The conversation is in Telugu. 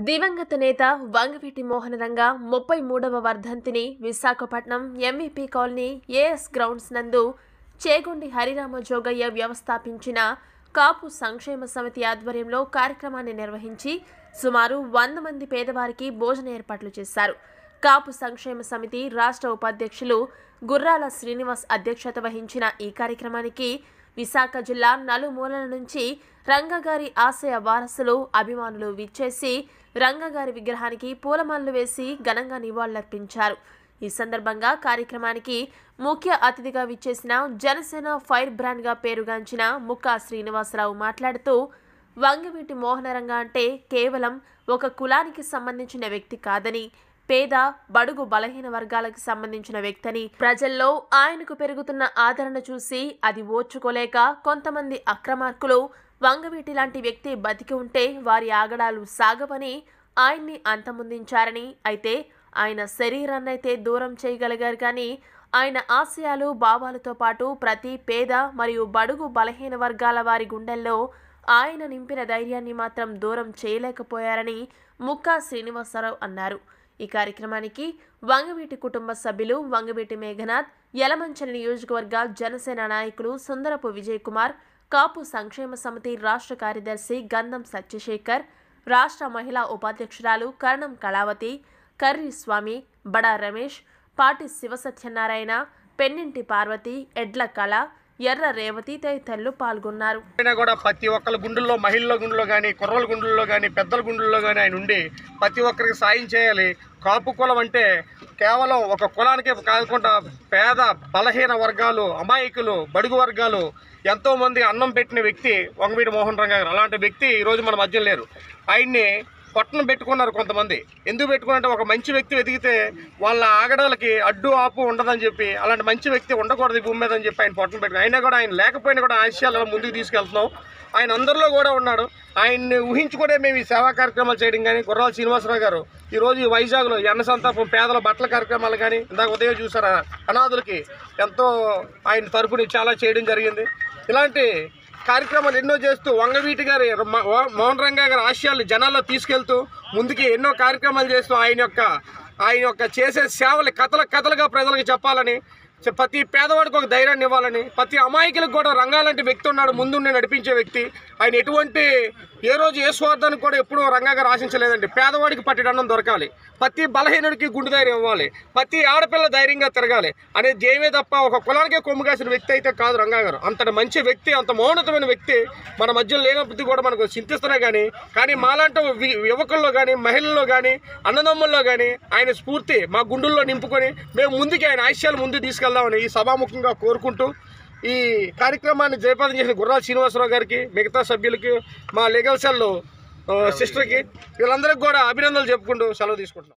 దివంగత నేత వంగవీటి మోహనరంగ ముప్పై మూడవ వర్ధంతిని Visakhapatnam MVP colony AS grounds నందు చేగొండి హరిరామ జోగయ్య వ్యవస్థాపించిన కాపు సంక్షేమ సమితి ఆధ్వర్యంలో కార్యక్రమాన్ని నిర్వహించి సుమారు వంద మంది పేదవారికి భోజన ఏర్పాట్లు చేశారు కాపు సంక్షేమ సమితి రాష్ట్ర ఉపాధ్యక్షులు గుర్రాల శ్రీనివాస్ అధ్యక్షత వహించిన ఈ కార్యక్రమానికి విశాఖ జిల్లా నలుమూలల నుంచి రంగగారి ఆశయ వారసులు అభిమానులు విచ్చేసి రంగగారి విగ్రహానికి పూలమాలలు వేసి ఘనంగా నివాళులర్పించారు ఈ సందర్భంగా కార్యక్రమానికి ముఖ్య అతిథిగా విచ్చేసిన జనసేన ఫైర్ బ్రాండ్గా పేరుగాంచిన ముక్కా శ్రీనివాసరావు మాట్లాడుతూ వంగవీటి మోహనరంగ అంటే కేవలం ఒక కులానికి సంబంధించిన వ్యక్తి కాదని పేద బడుగు బలహీన వర్గాలకు సంబంధించిన వ్యక్తని ప్రజల్లో ఆయనకు పెరుగుతున్న ఆదరణ చూసి అది ఓర్చుకోలేక కొంతమంది అక్రమార్కులు వంగవీటి లాంటి వ్యక్తి బతికి ఉంటే వారి ఆగడాలు సాగవని ఆయన్ని అంతమొందించారని అయితే ఆయన శరీరాన్నైతే దూరం చేయగలిగారు కానీ ఆయన ఆశయాలు భావాలతో పాటు ప్రతి పేద మరియు బడుగు బలహీన వర్గాల వారి గుండెల్లో ఆయన నింపిన ధైర్యాన్ని మాత్రం దూరం చేయలేకపోయారని ముక్కా శ్రీనివాసరావు అన్నారు ఈ కార్యక్రమానికి వంగవీటి కుటుంబ సభ్యులు వంగవీటి మేఘనాథ్ యలమంచలి నియోజకవర్గ జనసేన నాయకులు సుందరపు విజయ్ కుమార్ కాపు సంక్షేమ సమితి రాష్ట్ర కార్యదర్శి గంధం సత్యశేఖర్ రాష్ట్ర మహిళా ఉపాధ్యక్షురాలు కరణం కళావతి కర్రి స్వామి బడా రమేష్ పాటి శివసత్యనారాయణ పెన్నింటి పార్వతి ఎడ్ల కళ ఎర్ర రేవతి తదితరులు పాల్గొన్నారు అయినా కూడా ప్రతి ఒక్కరి గుండెల్లో మహిళల గుండెల్లో కానీ కుర్రల గుండెల్లో కానీ పెద్దల గుండెల్లో కానీ ఆయన ఉండి ప్రతి ఒక్కరికి సాయం చేయాలి కాపు కులం అంటే కేవలం ఒక కులానికే కాకుండా పేద బలహీన వర్గాలు అమాయకులు బడుగు వర్గాలు ఎంతోమంది అన్నం పెట్టిన వ్యక్తి వంగవీటి మోహన్ రంగ గారు అలాంటి వ్యక్తి ఈరోజు మన మధ్య లేరు ఆయన్ని పట్టణం పెట్టుకున్నారు కొంతమంది ఎందుకు పెట్టుకున్నారంటే ఒక మంచి వ్యక్తి వెతికితే వాళ్ళ ఆగడాలకి అడ్డు ఆపు ఉండదని చెప్పి అలాంటి మంచి వ్యక్తి ఉండకూడదు ఈ భూమి మీద అని చెప్పి ఆయన పట్టణం పెట్టుకున్నారు అయినా కూడా ఆయన లేకపోయినా కూడా ఆశయాలను ముందుకు తీసుకెళ్తున్నాం ఆయన అందరిలో కూడా ఉన్నాడు ఆయన్ని ఊహించుకునే మేము ఈ సేవా కార్యక్రమాలు చేయడం కానీ గుర్రాల శ్రీనివాసరావు గారు ఈరోజు ఈ వైజాగ్లో ఎన్న సంతాపం పేదల బట్టల కార్యక్రమాలు కానీ ఇందాక ఉదయం చూసారా అనాథులకి ఎంతో ఆయన తరపుని చాలా చేయడం జరిగింది ఇలాంటి కార్యక్రమాలు ఎన్నో చేస్తూ వంగవీటి గారి మ- వ- మోహన్ రంగా గారి ఆశయాలు జనాల్లో తీసుకెళ్తూ ముందుకి ఎన్నో కార్యక్రమాలు చేస్తూ ఆయన యొక్క ఆయన యొక్క చేసే సేవలు కథల కథలుగా ప్రజలకు చెప్పాలని చె- ప్రతి పేదవాడికి ఒక ధైర్యాన్ని ఇవ్వాలని ప్రతి అమాయకులకు కూడా రంగాలంటి వ్యక్తి ఉన్నాడు ముందుండి నడిపించే వ్యక్తి ఆయన ఎటువంటి ఏ రోజు ఏ స్వార్థానికి కూడా ఎప్పుడూ రంగా గారు ఆశించలేదండి పేదవాడికి పట్టెడన్నం దొరకాలి ప్రతి బలహీనుడికి గుండె ధైర్యం ఇవ్వాలి ప్రతి ఆడపిల్ల ధైర్యంగా తిరగాలి అనే ధ్యేయమే తప్ప ఒక కులానికే కొమ్ము కాసిన వ్యక్తి అయితే కాదు రంగా గారు అంతటి మంచి వ్యక్తి అంత మౌనతమైన వ్యక్తి మన మధ్యలో లేనప్పుడు కూడా మనకు చింతిస్తున్నా కానీ కానీ మాలాంటి వి- యువకుల్లో కానీ మహిళల్లో కానీ అన్నదమ్ముల్లో కానీ ఆయన స్ఫూర్తి మా గుండెల్లో నింపుకొని మేము ముందుకి ఆయన ఆశయాలు ముందుకు తీసుకెళ్దామని ఈ సభాముఖంగా కోరుకుంటూ ఈ కార్యక్రమాన్ని జయపాదం చేసిన గుర్రాల శ్రీనివాసరావు గారికి మిగతా సభ్యులకి మా లీగల్ సెల్ సిస్టర్కి వీళ్ళందరికీ కూడా అభినందనలు చెప్పుకుంటూ సెలవు తీసుకుంటున్నాం